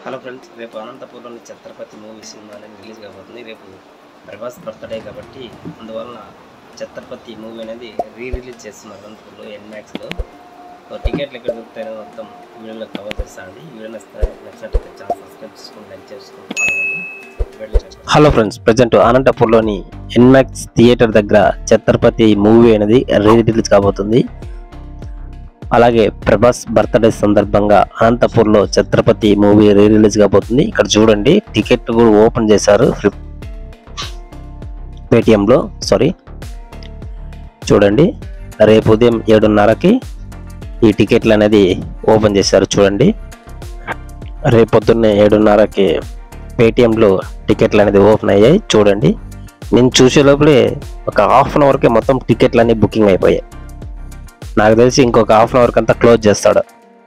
Hello friends రేపు అనంతపూర్లోని Chhatrapati movie cinema అనేది రిలీజ్ కాబోతుంది రేపు ప్రభాస్ బర్త్డే కాబట్టి అందువలన ఛత్రపతి మూవీ అనేది రీ రిలీజ్ చేస్తున్నారు అనంతపూర్లో ఎన్మాక్స్లో సో టికెట్లు ఎక్కడ దొరుకుతాయో మొత్తం వీడియోలో కవర్ చేస్తానండి ఈ వీడియో నచ్చితే నచ్చినట్లయితే ఛానల్ సబ్స్క్రైబ్ చేసుకుని లైక్ చేసుకుని follow అవ్వండి. హలో ఫ్రెండ్స్ ప్రజెంట్ అనంతపూర్లోని ఎన్మాక్స్ థియేటర్ దగ్గర ఛత్రపతి మూవీ అనేది రీ రిలీజ్ కాబోతుంది అలాగే ప్రభాస్ బర్త్డే సందర్భంగా అనంతపూర్లో ఛత్రపతి మూవీ రీ రిలీజ్ కాబోతుంది ఇక్కడ చూడండి టికెట్ కూడా ఓపెన్ చేశారు ఫ్లిప్ పేటిఎంలో సారీ చూడండి రేపు ఉదయం ఏడున్నరకి ఈ టికెట్లు అనేది ఓపెన్ చేశారు చూడండి రేపు పొద్దున్నే ఏడున్నరకి పేటిఎంలో టికెట్లు అనేది ఓపెన్ అయ్యాయి చూడండి నేను చూసే లోపలే ఒక హాఫ్ అన్ అవర్కి మొత్తం టికెట్లు అన్ని బుకింగ్ అయిపోయాయి నాకు తెలిసి ఇంకొక హాఫ్ అన్ అవర్కి అంతా క్లోజ్ చేస్తాడు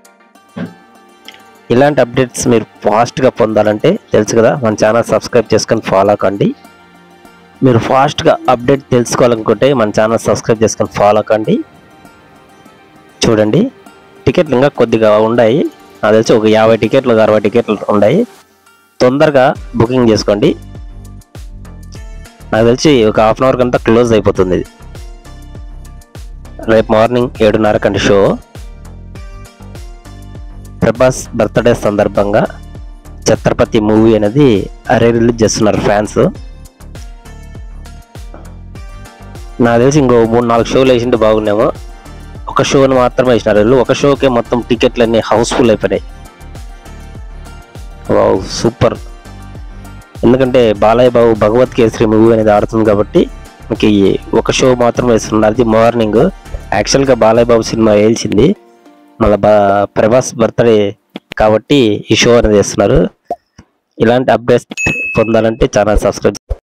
ఇలాంటి అప్డేట్స్ మీరు ఫాస్ట్గా పొందాలంటే తెలుసు కదా మన ఛానల్ సబ్స్క్రైబ్ చేసుకొని ఫాలో కండి మీరు ఫాస్ట్గా అప్డేట్ తెలుసుకోవాలనుకుంటే మన ఛానల్ సబ్స్క్రైబ్ చేసుకొని ఫాలో కండి చూడండి టికెట్లు ఇంకా కొద్దిగా ఉన్నాయి నాకు తెలిసి ఒక యాభై టికెట్లు ఒక అరవై టికెట్లు ఉన్నాయి తొందరగా బుకింగ్ చేసుకోండి నాకు తెలిసి ఒక హాఫ్ అన్ అవర్కి అంతా క్లోజ్ అయిపోతుంది ఇది రేపు మార్నింగ్ ఏడున్నర కంటి షో ప్రభాస్ బర్త్డే సందర్భంగా ఛత్రపతి మూవీ అనేది అరే రిలీజ్ చేస్తున్నారు ఫ్యాన్స్ నాకు తెలిసి ఇంకో మూడు నాలుగు షోలు వేసింటే బాగున్నామో ఒక షోని మాత్రమే వేసినారు వీళ్ళు ఒక షోకే మొత్తం టికెట్లు అన్ని హౌస్ఫుల్ అయిపోయినాయి వావ్ సూపర్ ఎందుకంటే బాలయ్య బాబు భగవత్ కేసరి మూవీ అనేది ఆడుతుంది కాబట్టి మనకి ఒక షో మాత్రం వేస్తున్నారు అది మార్నింగ్ యాక్చువల్గా బాలయ్య బాబు సినిమా వేల్చింది మళ్ళీ బా ప్రభాస్ బర్త్డే కాబట్టి ఈ షో అనేది వేస్తున్నారు ఇలాంటి అప్డేట్స్ పొందాలంటే ఛానల్ సబ్స్క్రైబ్